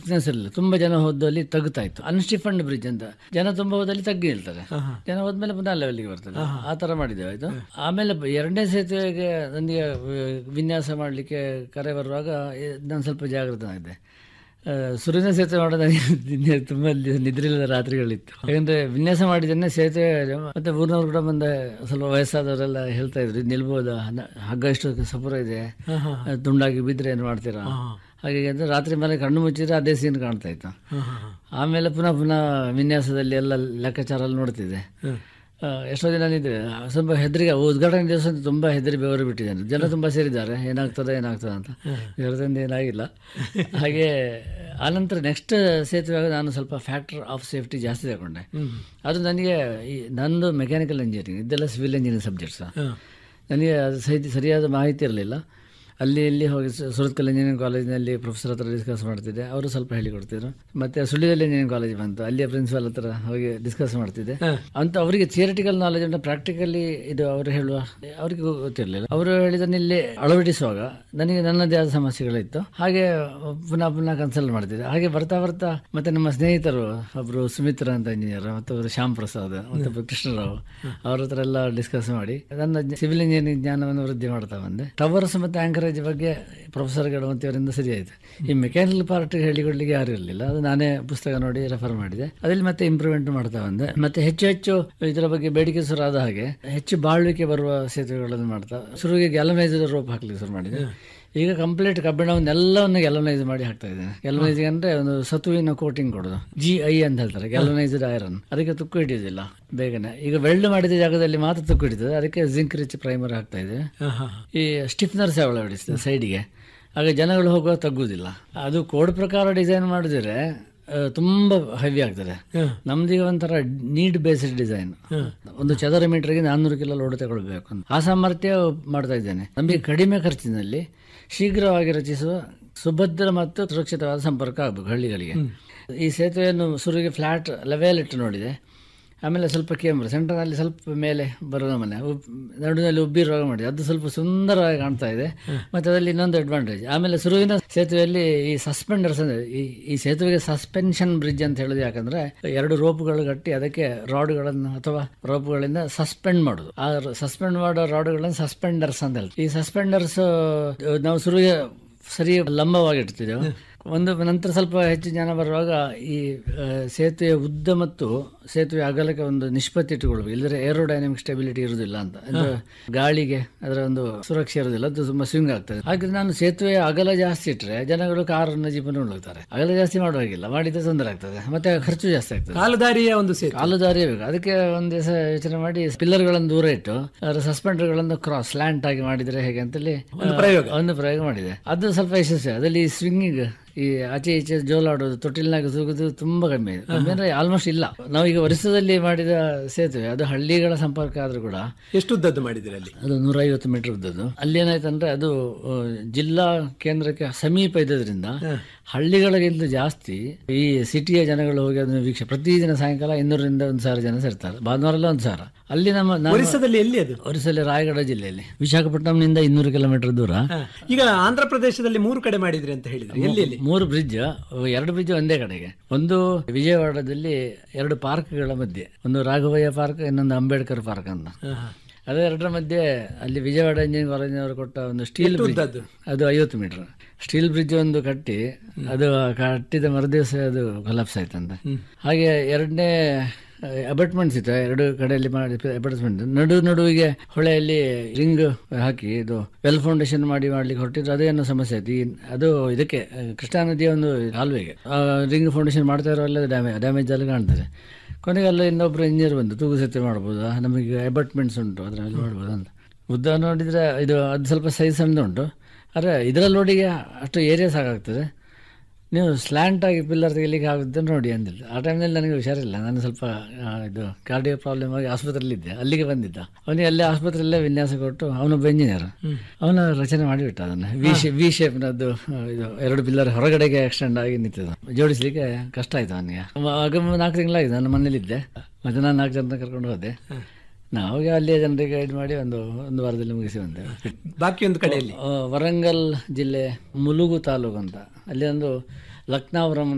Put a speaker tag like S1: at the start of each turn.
S1: Thickness ಇರಲಿಲ್ಲ ತುಂಬಾ ಜನ ಹೋದಲ್ಲಿ ತಗ್ತಾ ಇತ್ತು ಅನ್ಸ್ಟಿಫಂಡ್ ಬ್ರಿಡ್ಜ್ ಅಂತ ಜನ ತುಂಬಾ ಹೋದಲ್ಲಿ ತಗ್ಗಿ ನಿಲ್ತಾರೆ ಜನ ಹೋದ್ಮೇಲೆ ಪುನಃ ಲೆವೆಲ್ಗೆ ಬರ್ತದೆ ಆ ತರ ಮಾಡಿದ್ದೇವೆ ಆಯ್ತು ಆಮೇಲೆ ಬ- ಎರಡನೇ ಸೇತುವೆಗೆ ನನಗೆ ವಿ- ವಿನ್ಯಾಸ ಮಾಡಲಿಕ್ಕೆ ಕರೆ ಬರುವಾಗ ಎ- ನಾನು ಸ್ವಲ್ಪ ಜಾಗೃತನಾಗಿದ್ದೆ ಆ, ಸುರಿನ ಸೇತುವೆ ಮಾಡೋದು ನನಗೆ ನಿನ್ನೆ ತುಂಬಾ ಲಿ- ನಿದ್ರಿಲ್ಲದ ರಾತ್ರಿಗಳಿತ್ತು ಯಾಕಂದ್ರೆ ವಿನ್ಯಾಸ ಮಾಡಿದ್ದನ್ನೇ ಸೇತುವೆ ಮತ್ತೆ ಊರಿನವ್ರು ಕೂಡ ಬಂದ ಸ್ವಲ್ಪ ವಯಸ್ಸಾದವರೆಲ್ಲ ಹೇಳ್ತಾ ಇದ್ರು ಇದು ನಿಲ್ಬೋದಾ ನ- ಹಗ್ಗ ಇಷ್ಟು ಸಪುರ ಇದೆ ಆ, ತುಂಡಾಗಿ ಬಿದ್ದರೆ ಏನು ಮಾಡ್ತೀರಾ ಹಾಗೆ ಅಂದ್ರೆ ರಾತ್ರಿ ಮೇಲೆ ಕಣ್ಣು ಮುಚ್ಚಿದ್ರೆ ಅದೇ ಸೀನ್ ಕಾಣ್ತಾ ಇತ್ತು ಆಮೇಲೆ ಪುನಃ ಪುನಃ ವಿನ್ಯಾಸದಲ್ಲಿ ಎಲ್ಲ ಲೆಕ್ಕಾಚಾರ ಎಲ್ಲ ನೋಡ್ತಿದ್ದೆ ಆ, ಎಷ್ಟೋ ದಿನ ನಿದ್ರೆ ಸ್ವಲ್ಪ ಹೆದರಿಗೆ ಉದ್ಘಾಟನೆ ದಿವಸ ಅಂತೂ ತುಂಬಾ ಹೆದರಿ ಬೆವರು ಬಿಟ್ಟಿದ್ದಾನೆ ಜನ ತುಂಬಾ ಸೇರಿದ್ದಾರೆ ಏನಾಗ್ತದೆ ಏನಾಗ್ತದೆ ಅಂತ ಇದರಿಂದ ಏನಾಗಿಲ್ಲ ಹಾಗೆ ಆನಂತರ ನೆಕ್ಸ್ಟ್ ಸೇತುವೆ ನಾನು ಸ್ವಲ್ಪ ಫ್ಯಾಕ್ಟರ್ ಆಫ್ ಸೇಫ್ಟಿ ಜಾಸ್ತಿ ತಗೊಂಡೆ ಅದು ನನಗೆ ಈ ನಂದು ಮೆಕ್ಯಾನಿಕಲ್ ಇಂಜಿನಿಯರಿಂಗ್ ಇದೆಲ್ಲ ಸಿವಿಲ್ ಇಂಜಿನಿಯರಿಂಗ್ ಸಬ್ಜೆಕ್ಟ್ಸ್ ನನಗೆ ಅದು ಸಹಿತ ಸರಿಯಾದ ಮಾಹಿತಿ ಇರಲಿಲ್ಲ ಅಲ್ಲಿ ಇಲ್ಲಿ ಹೋಗಿ ಸು- ಸುರತ್ಕಲ್ ಇಂಜಿನಿಯರಿಂಗ್ ಕಾಲೇಜಿನಲ್ಲಿ ಪ್ರೊಫೆಸರ್ ಹತ್ರ ಡಿಸ್ಕಸ್ ಮಾಡ್ತಿದ್ದೆ ಅವರು ಸ್ವಲ್ಪ ಹೇಳಿಕೊಡ್ತಿದ್ರು ಮತ್ತೆ ಸುಳ್ಳಿದಲ್ಲಿ ಇಂಜಿನಿಯರಿಂಗ್ ಕಾಲೇಜ್ ಬಂತು ಅಲ್ಲಿಯ ಪ್ರಿನ್ಸಿಪಾಲ್ ಹತ್ರ ಹೋಗಿ ಡಿಸ್ಕಸ್ ಮಾಡ್ತಿದ್ದೆ ಅಂತ ಅವರಿಗೆ ಥಿಯರಿಟಿಕಲ್ ನಾಲೆಜ್ ಉಂಟು ಪ್ರಾಕ್ಟಿಕಲಿ ಇದು ಅವರು ಹೇಳುವ ಅವರಿಗೆ ಗೊತ್ತಿರಲಿಲ್ಲ ಅವರು ಹೇಳಿದನ್ನು ಇಲ್ಲಿ ಅಳವಡಿಸುವಾಗ ನನಗೆ ನನ್ನದೇ ಆದ ಸಮಸ್ಯೆಗಳಿತ್ತು ಹಾಗೆ ಪುನಃ ಪುನಃ ಕನ್ಸಲ್ಟ್ ಮಾಡ್ತಿದ್ದೆ ಹಾಗೆ ಬರ್ತಾ ಬರ್ತಾ ಮತ್ತೆ ನಮ್ಮ ಸ್ನೇಹಿತರು ಒಬ್ರು ಸುಮಿತ್ರ ಅಂತ ಇಂಜಿನಿಯರ್ ಮತ್ತೊಬ್ಬರು ಶ್ಯಾಮ್ ಪ್ರಸಾದ್ ಮತ್ತೊಬ್ಬರು ಕೃಷ್ಣರಾವ್ ಅವ್ರ ಹತ್ರ ಎಲ್ಲ ಡಿಸ್ಕಸ್ ಮಾಡಿ ನನ್ನ ಸಿವಿಲ್ ಇಂಜಿನಿಯರಿಂಗ್ ಜ್ಞಾನವನ್ನು ವೃದ್ಧಿ ಮಾಡ್ತಾ ಬಂದೆ ಟವರ್ಸ್ ಮತ್ತೆ ಆಂಕರೇಜ್ ಬಗ್ಗೆ ಪ್ರೊಫೆಸರ್ಗಳು ಮತ್ತೆ ಅವರಿಂದ ಸರಿ ಆಯ್ತು ಈ ಮೆಕ್ಯಾನಿಕಲ್ ಪಾರ್ಟ್ ಹೇಳಿಕೊಡ್ಲಿಕ್ಕೆ ಯಾರು ಇರಲಿಲ್ಲ ಅದು ನಾನೇ ಪುಸ್ತಕ ನೋಡಿ ರೆಫರ್ ಮಾಡಿದೆ ಅದ್ರಲ್ಲಿ ಮತ್ತೆ ಇಂಪ್ರೂವ್ಮೆಂಟ್ ಮಾಡ್ತಾ ಬಂದೆ ಮತ್ತೆ ಹೆಚ್ಚು ಹೆಚ್ಚು ಇದರ ಬಗ್ಗೆ ಬೇಡಿಕೆ ಶುರು ಆದ ಹಾಗೆ ಹೆಚ್ಚು ಬಾಳ್ವಿಕೆ ಬರುವ ಸೇತುವೆಗಳನ್ನು ಮಾಡ್ತಾ ಶುರುವಿಗೆ ಗ್ಯಾಲನೈಸ್ ರೋಪ್ ಹಾಕ್ಲಿಕ್ಕೆ ಶುರು ಮಾಡಿದೆ ಈಗ ಕಂಪ್ಲೀಟ್ ಕಬ್ಬಿಣವನ್ನೆಲ್ಲವನ್ನು ಗ್ಯಾಲನೈಸ್ ಮಾಡಿ ಹಾಕ್ತಾ ಇದ್ದೇನೆ ಗ್ಯಾಲನೈಸ್ ಅಂದ್ರೆ ಒಂದು ಸತುವಿನ ಕೋಟಿಂಗ್ ಕೊಡೋದು ಜಿ ಐ ಅಂತ ಹೇಳ್ತಾರೆ ಗ್ಯಾಲನೈಸ್ಡ್ ಐರನ್ ಅದಕ್ಕೆ ತುಕ್ಕು ಹಿಡಿಯೋದಿಲ್ಲ ಬೇಗನೆ ಈಗ ವೆಲ್ಡ್ ಮಾಡಿದ ಜಾಗದಲ್ಲಿ ಮಾತ್ರ ತುಕ್ಕು ಹಿಡಿತದೆ ಅದಕ್ಕೆ ಜಿಂಕ್ ರಿಚ್ ಪ್ರೈಮರ್ ಹಾಕ್ತಾ ಇದೆ ಈ ಸ್ಟಿಫ್ನರ್ಸ್ ಅಳವಡಿಸ್ತದೆ ಸೈಡಿಗೆ ಆಗ ಜನಗಳು ಹೋಗುವ ತಗ್ಗುದಿಲ್ಲ ಅದು ಕೋಡ್ ಪ್ರಕಾರ ಡಿಸೈನ್ ಮಾಡಿದ್ರೆ ಆ, ತುಂಬಾ ಹೆವಿ ಆಗ್ತದೆ ನಮ್ದೀಗ ಒಂಥರ ನೀಡ್ ಬೇಸ್ಡ್ ಡಿಸೈನ್ ಒಂದು ಚದರ ಮೀಟರ್ಗೆ ನಾನ್ನೂರು ಕಿಲೋ ಲೋಡ್ ತಗೊಳ್ಬೇಕು ಅಂತ. ಆ ಸಾಮರ್ಥ್ಯ ಮಾಡ್ತಾ ಇದ್ದೇನೆ ನಮಗೆ ಕಡಿಮೆ ಖರ್ಚಿನಲ್ಲಿ ಶೀಘ್ರವಾಗಿ ರಚಿಸುವ ಸುಭದ್ರ ಮತ್ತು ಸುರಕ್ಷಿತವಾದ ಸಂಪರ್ಕ ಆಗಬೇಕು ಹಳ್ಳಿಗಳಿಗೆ ಈ ಸೇತುವೆಯನ್ನು ಸುರುಗೆ ಫ್ಲಾಟ್ ಲೆವೆಲ್ ಇಟ್ಟು ನೋಡಿದೆ ಆಮೇಲೆ ಸ್ವಲ್ಪ ಕೇಂದ್ರ ಸೆಂಟರ್ನಲ್ಲಿ ಸ್ವಲ್ಪ ಮೇಲೆ ಬರೋ ಮನೆ ನಡುವಿನಲ್ಲಿ ಉಬ್ಬಿರುವಾಗ ಮಾಡಿ ಅದು ಸ್ವಲ್ಪ ಸುಂದರವಾಗಿ ಕಾಣ್ತಾ ಇದೆ ಮತ್ತೆ ಅದರಲ್ಲಿ ಇನ್ನೊಂದು ಅಡ್ವಾಂಟೇಜ್ ಆಮೇಲೆ ಸುರುವಿನ ಸೇತುವೆಯಲ್ಲಿ ಈ ಸಸ್ಪೆಂಡರ್ಸ್ ಅಂದ್ರೆ ಈ ಈ ಸೇತುವೆಗೆ ಸಸ್ಪೆನ್ಷನ್ ಬ್ರಿಡ್ಜ್ ಅಂತ ಹೇಳೋದು ಯಾಕಂದ್ರೆ ಎರಡು ರೋಪ್ಗಳು ಕಟ್ಟಿ ಅದಕ್ಕೆ ರಾಡ್ಗಳನ್ನು ಅಥವಾ ರೋಪ್ಗಳಿಂದ ಸಸ್ಪೆಂಡ್ ಮಾಡೋದು ಆ ಸಸ್ಪೆಂಡ್ ಮಾಡೋ ರಾಡ್ಗಳನ್ನು ಸಸ್ಪೆಂಡರ್ಸ್ ಅಂತ ಹೇಳ್ತಾರೆ ಈ ಸಸ್ಪೆಂಡರ್ಸ್ ನಾವು ಸುರುವಿಗೆ ಸರಿ ಲಂಬವಾಗಿ ಇಡ್ತಿದ್ದೆವು ಒಂದು ನಂತರ ಸ್ವಲ್ಪ ಹೆಚ್ಚು ಜನ ಬರುವಾಗ ಈ ಆ, ಸೇತುವೆಯ ಉದ್ದ ಮತ್ತು ಸೇತುವೆ ಅಗಲಕ್ಕೆ ಒಂದು ನಿಷ್ಪತ್ತಿ ಇಟ್ಟುಕೊಳ್ಬೇಕು ಇಲ್ಲದ್ರೆ ಏರೋಡೈನಮಿಕ್ ಸ್ಟೆಬಿಲಿಟಿ ಇರುವುದಿಲ್ಲ ಅಂತ ಅಂದ್ರೆ ಗಾಳಿಗೆ ಅದರ ಒಂದು ಸುರಕ್ಷೆ ಇರುವುದಿಲ್ಲ ಅದು ತುಂಬಾ ಸ್ವಿಂಗ್ ಆಗ್ತದೆ ಹಾಗೆ ನಾನು ಸೇತುವೆಯ ಅಗಲ ಜಾಸ್ತಿ ಇಟ್ಟರೆ ಜನಗಳು ಕಾರನ್ನು ಜೀಪನ್ನು ಹೋಗ್ತಾರೆ ಅಗಲ ಜಾಸ್ತಿ ಮಾಡುವಾಗಿಲ್ಲ ಮಾಡಿದ್ರೆ ತೊಂದರೆ ಆಗ್ತದೆ ಮತ್ತೆ ಖರ್ಚು ಜಾಸ್ತಿ ಆಗ್ತದೆ
S2: ಕಾಲುದಾರಿಯ ಒಂದು ಸೇತು
S1: ಕಾಲು ದಾರಿ ಬೇಕು ಅದಕ್ಕೆ ಒಂದು ದಿವಸ ಯೋಚನೆ ಮಾಡಿ ಪಿಲ್ಲರ್ಗಳನ್ನು ದೂರ ಇಟ್ಟು ಅದರ ಸಸ್ಪೆಂಡರ್ಗಳನ್ನು ಕ್ರಾಸ್ ಸ್ಲ್ಯಾಂಟ್ ಆಗಿ ಮಾಡಿದ್ರೆ ಹೇಗೆ ಅಂತೇಳಿ
S2: ಒಂದು ಪ್ರಯೋಗ.
S1: ಒಂದು ಪ್ರಯೋಗ ಮಾಡಿದೆ ಅದು ಸ್ವಲ್ಪ ಯಶಸ್ವಿ ಅದರಲ್ಲಿ ಸ್ವಿಂಗಿಂಗ್ ಈ ಆಚೆ ಈಚೆ ಜೋಲಾಡೋದು ತೊಟ್ಟಿಲ್ನಾಗ ತೂಗುದು ತುಂಬಾ ಕಮ್ಮಿ ಇದೆ ಕಮ್ಮಿ ಅಂದ್ರೆ ಆಲ್ಮೋಸ್ಟ್ ಇಲ್ಲ ನಾವೀಗ ವರ್ಷದಲ್ಲಿ ಮಾಡಿದ ಸೇತುವೆ ಅದು ಹಳ್ಳಿಗಳ ಸಂಪರ್ಕ ಆದ್ರೂ ಕೂಡ
S2: ಎಷ್ಟು ಉದ್ದದ್ದು ಮಾಡಿದಿರಿ ಅಲ್ಲಿ
S1: ಅದು ನೂರೈವತ್ತು ಮೀಟರ್ ಉದ್ದದ್ದು ಅಲ್ಲಿ ಏನಾಯ್ತಂದ್ರೆ ಅದು ಆ, ಜಿಲ್ಲಾ ಕೇಂದ್ರಕ್ಕೆ ಸಮೀಪ ಇದ್ದದ್ರಿಂದ ಹಳ್ಳಿಗಳಿಗಿಂತ ಜಾಸ್ತಿ ಈ ಸಿಟಿಯ ಜನಗಳು ಹೋಗಿ ಅದನ್ನು ವೀಕ್ಷೆ ಪ್ರತಿದಿನ ಸಾಯಂಕಾಲ ಇನ್ನೂರರಿಂದ ಒಂದು ಸಾವಿರ ಜನ ಸೇರ್ತಾರೆ ಭಾನುವಾರ ಒಂದು ಸಾವಿರ ಅಲ್ಲಿ ನಮ್ಮ ನಾನು
S2: ಒರಿಸ್ಸಾದಲ್ಲಿ ಎಲ್ಲಿ ಅದು
S1: ಒರಿಸ್ಸಲ್ಲಿ ರಾಯಗಢ ಜಿಲ್ಲೆಯಲ್ಲಿ ವಿಶಾಖಪಟ್ಟಣಂನಿಂದ ಇನ್ನೂರು ಕಿಲೋಮೀಟರ್ ದೂರ
S2: ಹ. ಈಗ ಆಂಧ್ರ ಪ್ರದೇಶದಲ್ಲಿ ಮೂರು ಕಡೆ ಮಾಡಿದ್ರಿ ಅಂತ ಹೇಳಿದ್ರಿ ಎಲ್ಲಿ ಎಲ್ಲಿ
S1: ಮೂರು ಬ್ರಿಡ್ಜ್ ಎರಡು ಬ್ರಿಡ್ಜ್ ಒಂದೇ ಕಡೆಗೆ ಒಂದು ವಿಜಯವಾಡದಲ್ಲಿ ಎರಡು ಪಾರ್ಕ್ಗಳ ಮಧ್ಯೆ ಒಂದು ರಾಘವಯ್ಯ ಪಾರ್ಕ್ ಇನ್ನೊಂದು ಅಂಬೇಡ್ಕರ್ ಪಾರ್ಕ್ ಅಂತ
S2: ಹ, ಹ.
S1: ಅದೇ ಎರಡರ ಮಧ್ಯೆ ಅಲ್ಲಿ ವಿಜಯವಾಡ ಇಂಜಿನಿಯರಿಂಗ್ ಕಾಲೇಜಿನವರು ಕೊಟ್ಟ ಒಂದು ಸ್ಟೀಲ್ ಬ್ರಿಡ್ಜ್
S2: ಉದ್ದದ್ದು?
S1: ಅದು ಐವತ್ತು ಮೀಟರ್ ಸ್ಟೀಲ್ ಬ್ರಿಡ್ಜ್ ಒಂದು ಕಟ್ಟಿ ಅದು ಕಟ್ಟಿದ ಮರುದಿವಸ ಅದು ಕೊಲಾಪ್ಸ್ ಆಯ್ತಂತೆ ಹಾಗೆ ಎರಡನೇ ಅಬಟ್ಮೆಂಟ್ಸ್ ಇತ್ತು ಎರಡು ಕಡೆಯಲ್ಲಿ ಮಾಡಿ ಅಬಟ್ಮೆಂಟ್ ನಡು ನಡುವಿಗೆ ಹೊಳೆಯಲ್ಲಿ ರಿಂಗ್ ಹಾಕಿ ಇದು ವೆಲ್ ಫೌಂಡೇಶನ್ ಮಾಡಿ ಮಾಡ್ಲಿಕ್ಕೆ ಹೊರಟಿದ್ರು ಅದೇನೋ ಸಮಸ್ಯೆ ಆಯ್ತು ಈ ಅದು ಇದಕ್ಕೆ ಆ, ಕೃಷ್ಣಾ ನದಿಯ ಒಂದು ಕಾಲುವೆಗೆ ರಿಂಗ್ ಫೌಂಡೇಶನ್ ಮಾಡ್ತಾ ಇರೋಲ್ಲ ಡ್ಯಾಮೇಜ್ ಡ್ಯಾಮೇಜ್ ಅಲ್ಲಿ ಕಾಣ್ತದೆ ಕೊನೆಗೆ ಅಲ್ಲ ಇನ್ನೊಬ್ರು ಇಂಜಿನಿಯರ್ ಬಂದು ತೂಗು ಸೇತುವೆ ಮಾಡ್ಬೋದಾ ನಮಗೆ ಅಬಟ್ಮೆಂಟ್ಸ್ ಉಂಟು ಅದ್ರ ಮೇಲೆ ಮಾಡ್ಬೋದು ಅಂತ ಉದ್ದ ನೋಡಿದ್ರೆ ಇದು ಅದು ಸ್ವಲ್ಪ ಸೈಜ್ ಸಣ್ಣದು ಉಂಟು ಆದರೆ ಇದರಲ್ಲಿ ನೋಡಿಗೆ ಅಷ್ಟು ಏರಿಯಾ ಸಾಕಾಗ್ತದೆ ನೀವು ಸ್ಲ್ಯಾಂಟ್ ಆಗಿ ಪಿಲ್ಲರ್ ತೆಗಿಲಿಕ್ಕೆ ಆಗುತ್ತೆ ನೋಡಿ ಅಂದಿಲ್ಲ ಆ ಟೈಮ್ನಲ್ಲಿ ನನಗೆ ಹುಷಾರಿಲ್ಲ ನಾನು ಸ್ವಲ್ಪ ಆ, ಇದು ಕಾರ್ಡಿಯೋ ಪ್ರಾಬ್ಲಮ್ ಆಗಿ ಆಸ್ಪತ್ರೆಯಲ್ಲಿದ್ದೆ ಅಲ್ಲಿಗೆ ಬಂದಿದ್ದ ಅವನಿಗೆ ಅಲ್ಲೇ ಆಸ್ಪತ್ರೆಯಲ್ಲೇ ವಿನ್ಯಾಸ ಕೊಟ್ಟು ಅವನೊಬ್ಬ ಇಂಜಿನಿಯರ್ ಅವನ ರಚನೆ ಮಾಡಿಬಿಟ್ಟ ಅದನ್ನು ವಿ ಶೇ ವಿ ಶೇಪ್ನದ್ದು ಇದು ಎರಡು ಪಿಲ್ಲರ್ ಹೊರಗಡೆಗೆ ಎಕ್ಸ್ಟೆಂಡ್ ಆಗಿ ನಿಂತಿದ್ದು ಜೋಡಿಸ್ಲಿಕ್ಕೆ ಕಷ್ಟ ಆಯ್ತು ಅವನಿಗೆ ಆಗ ನಾಲ್ಕು ತಿಂಗಳಾಗಿದೆ ನಾನು ಮನೇಲಿದ್ದೆ ಮತ್ತೆ ನಾನು ನಾಲ್ಕು ಜನ ಕರ್ಕೊಂಡು ಹೋದೆ ನಾವು ಅಲ್ಲಿಯೇ ಜನರಿಗೆ ಗೈಡ್ ಮಾಡಿ ಒಂದು ಒಂದು ವಾರದಲ್ಲಿ ಮುಗಿಸಿ ಬಂದೆವು
S2: ಬಾಕಿ ಒಂದು ಕಡೆಯಲ್ಲಿ
S1: ಆ, ವರಂಗಲ್ ಜಿಲ್ಲೆ ಮುಲುಗು ತಾಲೂಕು ಅಂತ ಅಲ್ಲಿ ಒಂದು ಲಕ್ನಾವರಂ